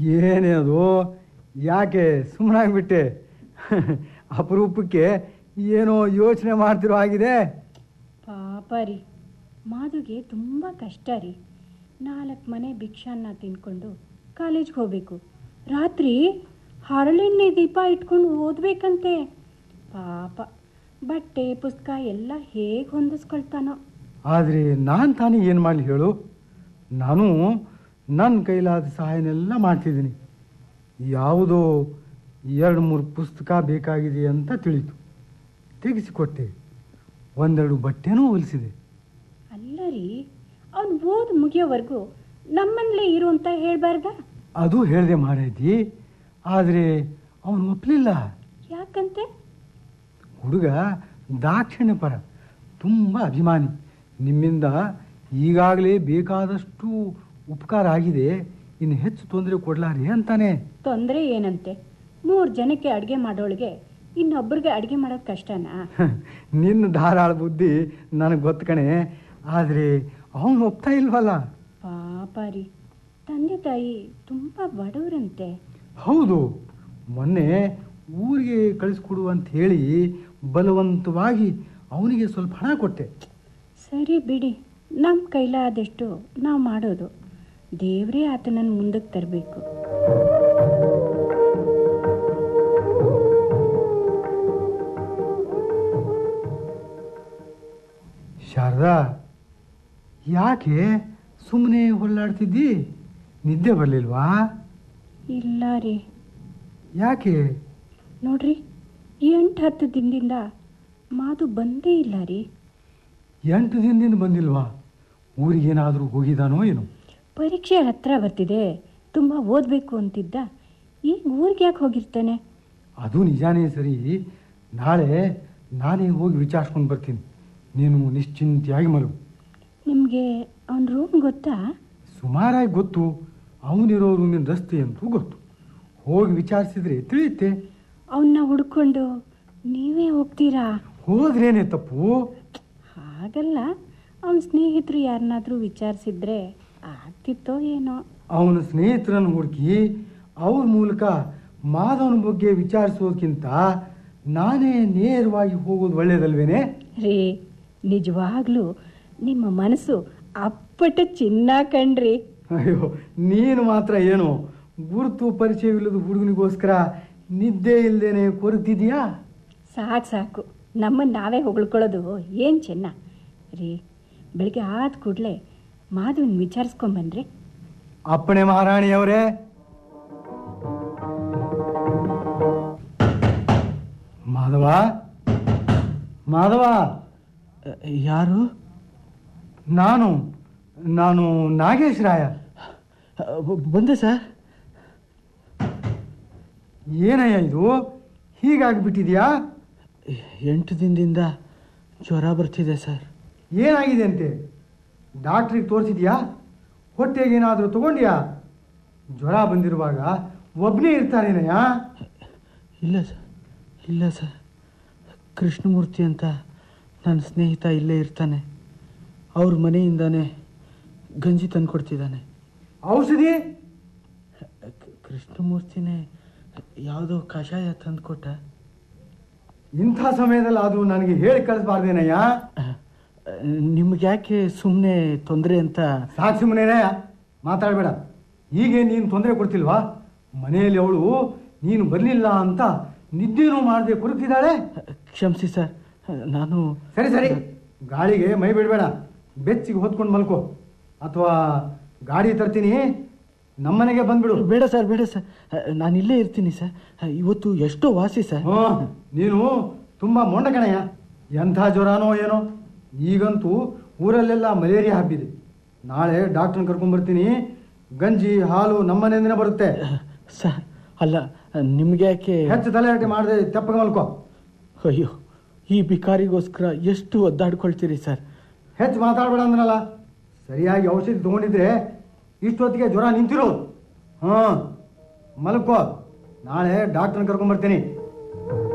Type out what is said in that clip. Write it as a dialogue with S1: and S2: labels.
S1: ಏನೇ ಅದು ಯಾಕೆ ಸುಮ್ಮನಾಗ್ಬಿಟ್ಟೆ ಅಪರೂಪಕ್ಕೆ ಏನೋ ಯೋಚನೆ ಮಾಡ್ತಿರೋ ಆಗಿದೆ
S2: ಪಾಪ ರೀ ಮಾಧುಗೆ ತುಂಬ ಕಷ್ಟ ರೀ ನಾಲ್ಕು ಮನೆ ಭಿಕ್ಷಾನ್ನ ತಿನ್ಕೊಂಡು ಕಾಲೇಜ್ಗೆ ಹೋಗಬೇಕು ರಾತ್ರಿ ಹರಳೆಣ್ಣೆ ದೀಪ ಇಟ್ಕೊಂಡು ಓದಬೇಕಂತೆ ಪಾಪ ಬಟ್ಟೆ ಪುಸ್ತಕ ಎಲ್ಲ ಹೇಗೆ ಹೊಂದಿಸ್ಕೊಳ್ತಾನೋ
S1: ಆದರೆ ನಾನು ತಾನೇ ಏನು ಮಾಡಲಿ ಹೇಳು ನಾನು ನನ್ನ ಕೈಲಾದ ಸಹಾಯನೆಲ್ಲ ಮಾಡ್ತಿದ್ದೀನಿ ಯಾವುದೋ ಎರಡು ಮೂರು ಪುಸ್ತಕ ಬೇಕಾಗಿದೆ ಅಂತ ತಿಳಿತು ತೆಗೆಸಿಕೊಟ್ಟೆ ಒಂದೆರಡು ಬಟ್ಟೆನೂ ಹೊಲಿಸಿದೆ
S2: ಅಲ್ಲ ರೀ ಅವ್ನು ಓದ್ ಮುಗಿಯೋವರೆಗೂ ನಮ್ಮನೇಲೇ ಇರು ಅಂತ ಹೇಳ್ಬಾರ್ದ
S1: ಅದು ಹೇಳಿದೆ ಮಾರೈತಿ ಆದರೆ ಅವನು ಒಪ್ಪಲಿಲ್ಲ
S2: ಯಾಕಂತೆ
S1: ಹುಡುಗ ದಾಕ್ಷಿಣ್ಯ ಪರ ತುಂಬ ಅಭಿಮಾನಿ ನಿಮ್ಮಿಂದ ಈಗಾಗಲೇ ಬೇಕಾದಷ್ಟು ಉಪಕಾರ ಆಗಿದೆ ಇನ್ನು ಹೆಚ್ಚು ತೊಂದರೆ ಕೊಡ್ಲಾರಿ ಅಂತಾನೆ
S2: ತೊಂದರೆ ಏನಂತೆ ಮೂರು ಜನಕ್ಕೆ ಅಡುಗೆ ಮಾಡೋಳಿಗೆ ಇನ್ನೊಬ್ರಿಗೆ ಅಡುಗೆ ಮಾಡೋದು ಕಷ್ಟನಾ
S1: ನಿನ್ನ ಧಾರಾಳ ಬುದ್ಧಿ ನನಗೆ ಗೊತ್ತು ಕಣೆ ಆದರೆ ಅವನು ಒಪ್ತಾ ಇಲ್ವಲ್ಲ
S2: ಪಾಪ ರೀ ತಂದೆ ತಾಯಿ ತುಂಬ ಬಡವರಂತೆ
S1: ಹೌದು ಮೊನ್ನೆ ಊರಿಗೆ ಕಳಿಸ್ಕೊಡು ಅಂತ ಹೇಳಿ ಬಲವಂತವಾಗಿ ಅವನಿಗೆ ಸ್ವಲ್ಪ ಹಣ ಕೊಟ್ಟೆ
S2: ಸರಿ ಬಿಡಿ ನಮ್ಮ ಕೈಲಾದಷ್ಟು ನಾವು ಮಾಡೋದು ದೇವರೇ ಆತನನ್ನು ಮುಂದಕ್ಕೆ ತರಬೇಕು
S1: ಶಾರದಾ ಯಾಕೆ ಸುಮ್ಮನೆ ಹೊಳ್ಳಾಡ್ತಿದ್ದಿ ನಿದ್ದೆ ಬರಲಿಲ್ವಾ
S2: ಇಲ್ಲ ರೀ
S1: ಯಾಕೆ
S2: ನೋಡ್ರಿ ಎಂಟು ಹತ್ತು ದಿನದಿಂದ ಮಾತು ಬಂದೇ ಇಲ್ಲ ರೀ
S1: ಎಂಟು ದಿನದಿಂದ ಬಂದಿಲ್ವಾ ಊರಿಗೇನಾದರೂ ಹೋಗಿದಾನೋ ಏನೋ
S2: ಪರೀಕ್ಷೆ ಹತ್ರ ಬರ್ತಿದೆ ತುಂಬ ಓದಬೇಕು ಅಂತಿದ್ದ ಈಗ ಊರಿಗೆ ಯಾಕೆ ಹೋಗಿರ್ತಾನೆ
S1: ಅದು ನಿಜಾನೇ ಸರಿ ನಾಳೆ ನಾನೇ ಹೋಗಿ ವಿಚಾರಿಸ್ಕೊಂಡು ಬರ್ತೀನಿ ನೀನು ನಿಶ್ಚಿಂತೆಯಾಗಿ ಮಲಗು
S2: ನಿಮಗೆ ಅವನ ರೂಮ್ ಗೊತ್ತಾ
S1: ಸುಮಾರಾಗಿ ಗೊತ್ತು ಅವನಿರೋ ರೂಮಿನ ರಸ್ತೆ ಅಂತೂ ಗೊತ್ತು ಹೋಗಿ ವಿಚಾರಿಸಿದ್ರೆ ತಿಳಿಯುತ್ತೆ
S2: ಅವನ್ನ ಹುಡ್ಕೊಂಡು ನೀವೇ ಹೋಗ್ತೀರಾ
S1: ಹೋದ್ರೇನೆ ತಪ್ಪು
S2: ಹಾಗಲ್ಲ ಅವನ ಸ್ನೇಹಿತರು ಯಾರನ್ನಾದ್ರೂ ವಿಚಾರಿಸಿದ್ರೆ ಆಗ್ತಿತ್ತೋ ಏನೋ
S1: ಅವನ ಸ್ನೇಹಿತರನ್ನು ಹುಡುಕಿ ಅವ್ರ ಮೂಲಕ ಮಾಧವನ ಬಗ್ಗೆ ವಿಚಾರಿಸೋದಕ್ಕಿಂತ ನಾನೇ ನೇರವಾಗಿ ಹೋಗೋದು ಒಳ್ಳೇದಲ್ವೇನೆ
S2: ರೀ ನಿಜವಾಗ್ಲೂ ನಿಮ್ಮ ಮನಸ್ಸು ಅಪ್ಪಟ ಚಿನ್ನ ಕಣ್ರಿ
S1: ಅಯ್ಯೋ ನೀನು ಮಾತ್ರ ಏನು ಗುರುತು ಪರಿಚಯವಿಲ್ಲದ ಹುಡುಗನಿಗೋಸ್ಕರ ನಿದ್ದೆ ಇಲ್ದೇನೆ ಕೊರತಿದ್ಯಾ
S2: ಸಾಕು ಸಾಕು ನಮ್ಮನ್ನು ನಾವೇ ಹೊಗಳ್ಕೊಳ್ಳೋದು ಏನು ಚೆನ್ನ ರೀ ಬೆಳಿಗ್ಗೆ ಆದ ಕೂಡಲೇ ಮಾಧವನ್ ವಿಚಾರಿಸ್ಕೊಂಬನ್ರಿ
S1: ಅಪ್ಪಣೆ ಮಹಾರಾಣಿಯವರೇ ಮಾಧವ ಮಾಧವ
S3: ಯಾರು
S1: ನಾನು ನಾನು ನಾಗೇಶ್ ರಾಯ
S3: ಬ- ಬಂದೆ ಸರ್
S1: ಏನಯ್ಯ ಇದು ಹೀಗಾಗ್ಬಿಟ್ಟಿದ್ಯಾ
S3: ಎಂಟು ದಿನದಿಂದ ಜ್ವರ ಬರ್ತಿದೆ ಸರ್
S1: ಏನಾಗಿದೆ ಅಂತೆ ಡಾಕ್ಟ್ರಿಗೆ ತೋರಿಸಿದ್ಯಾ ಹೊಟ್ಟೆಗೇನಾದರೂ ತಗೊಂಡ್ಯಾ ಜ್ವರ ಬಂದಿರುವಾಗ ಒಬ್ಬನೇ ಇರ್ತಾನೇನಯ್ಯ
S3: ಇಲ್ಲ ಸರ್ ಇಲ್ಲ ಸರ್ ಕೃಷ್ಣಮೂರ್ತಿ ಅಂತ ನನ್ನ ಸ್ನೇಹಿತ ಇಲ್ಲೇ ಇರ್ತಾನೆ ಅವ್ರ ಮನೆಯಿಂದಾನೇ ಗಂಜಿ ತಂದು ಕೊಡ್ತಿದ್ದಾನೆ
S1: ಔಷಧಿ
S3: ಕ- ಕೃಷ್ಣಮೂರ್ತಿನೇ ಯಾವುದೋ ಕಷಾಯ ತಂದು ಕೊಟ್ಟ
S1: ಇಂಥ ಸಮಯದಲ್ಲಿ ಆದರೂ ನನಗೆ ಹೇಳಿ ಕಳಿಸ್ಬಾರ್ದೇನಯ್ಯ
S3: ನಿಮ್ಗೆ ಯಾಕೆ ಸುಮ್ಮನೆ ತೊಂದರೆ ಅಂತ
S1: ಸಾಕು ಸುಮ್ಮನೆನಯ್ಯ ಮಾತಾಡಬೇಡ ಹೀಗೆ ನೀನು ತೊಂದರೆ ಕೊಡ್ತಿಲ್ವಾ ಮನೆಯಲ್ಲಿ ಅವಳು ನೀನು ಬರಲಿಲ್ಲ ಅಂತ ನಿದ್ದೆನೂ ಮಾಡದೆ ಕೊರತಿದ್ದಾಳೆ
S3: ಕ್ಷಮಿಸಿ ಸರ್ ನಾನು
S1: ಸರಿ ಸರಿ ಗಾಳಿಗೆ ಮೈ ಬಿಡಬೇಡ ಬೆಚ್ಚಿಗೆ ಹೊತ್ಕೊಂಡು ಮಲ್ಕೋ ಅಥವಾ ಗಾಡಿ ತರ್ತೀನಿ ನಮ್ಮನೆಗೆ ಬಂದ್ಬಿಡು
S3: ಬೇಡ ಸರ್ ಬೇಡ ಸರ್ ನಾನು ಇಲ್ಲೇ ಇರ್ತೀನಿ ಸರ್ ಇವತ್ತು ಎಷ್ಟೋ ವಾಸಿ ಸರ್
S1: ಹ್ಞೂ ನೀನು ತುಂಬ ಮೊಂಡ ಕಣಯ್ಯ ಎಂಥ ಜ್ವರನೋ ಏನೋ ಈಗಂತೂ ಊರಲ್ಲೆಲ್ಲ ಮಲೇರಿಯಾ ಹಬ್ಬಿದೆ ನಾಳೆ ಡಾಕ್ಟ್ರನ್ನ ಕರ್ಕೊಂಡ್ಬರ್ತೀನಿ ಗಂಜಿ ಹಾಲು ನಮ್ಮನೆಯಿಂದನೇ ಬರುತ್ತೆ
S3: ಸರ್ ಅಲ್ಲ ನಿಮ್ಗೆ ಯಾಕೆ
S1: ಹೆಚ್ಚು ತಲೆಹರಟೆ ಮಾಡದೆ ತೆಪ್ಪಗೆ ಮಲ್ಕೋ
S3: ಅಯ್ಯೋ ಈ ಬಿಕಾರಿಗೋಸ್ಕರ ಎಷ್ಟು ಒದ್ದಾಡ್ಕೊಳ್ತೀರಿ ಸರ್
S1: ಹೆಚ್ಚು ಮಾತಾಡಬೇಡ ಅಂದ್ರಲ್ಲ ಸರಿಯಾಗಿ ಔಷಧಿ ತೊಗೊಂಡಿದ್ರೆ ಇಷ್ಟೊತ್ತಿಗೆ ಜ್ವರ ನಿಂತಿರೋದು ಹಾಂ ಮಲ್ಕೋ ನಾಳೆ ಡಾಕ್ಟ್ರನ್ನ ಕರ್ಕೊಂಡ್ಬರ್ತೀನಿ